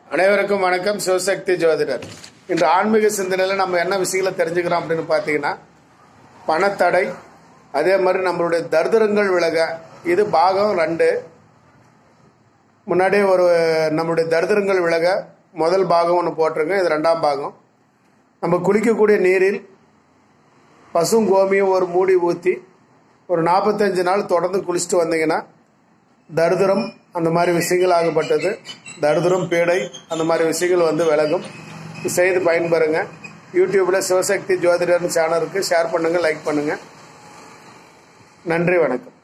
அனைவருக்கும் வணக்கம் சிவசக்தி ஜோதிடர் இன்று ஆன்மீக சிந்தனையில் நம்ம என்ன விஷயங்களை தெரிஞ்சுக்கிறோம் அப்படின்னு பார்த்தீங்கன்னா பணத்தடை அதே மாதிரி நம்மளுடைய தரித்திரங்கள் விலக இது பாகம் ரெண்டு முன்னாடியே ஒரு நம்மளுடைய தரித்திரங்கள் விலக முதல் பாகம் ஒன்று போட்டிருக்கோம் இது ரெண்டாம் பாகம் நம்ம குளிக்கக்கூடிய நீரில் பசும் கோமியம் ஒரு மூடி ஊற்றி ஒரு நாற்பத்தஞ்சு நாள் தொடர்ந்து குளிச்சுட்டு வந்தீங்கன்னா தரித்திரம் அந்த மாதிரி விஷயங்கள் ஆகப்பட்டது தரித்திரம் பீடை அந்த மாதிரி விஷயங்கள் வந்து விலகும் செய்து பயன்பெறுங்க யூடியூப்பில் சிவசக்தி ஜோதிடர்னு சேனல் இருக்குது ஷேர் பண்ணுங்கள் லைக் பண்ணுங்கள் நன்றி வணக்கம்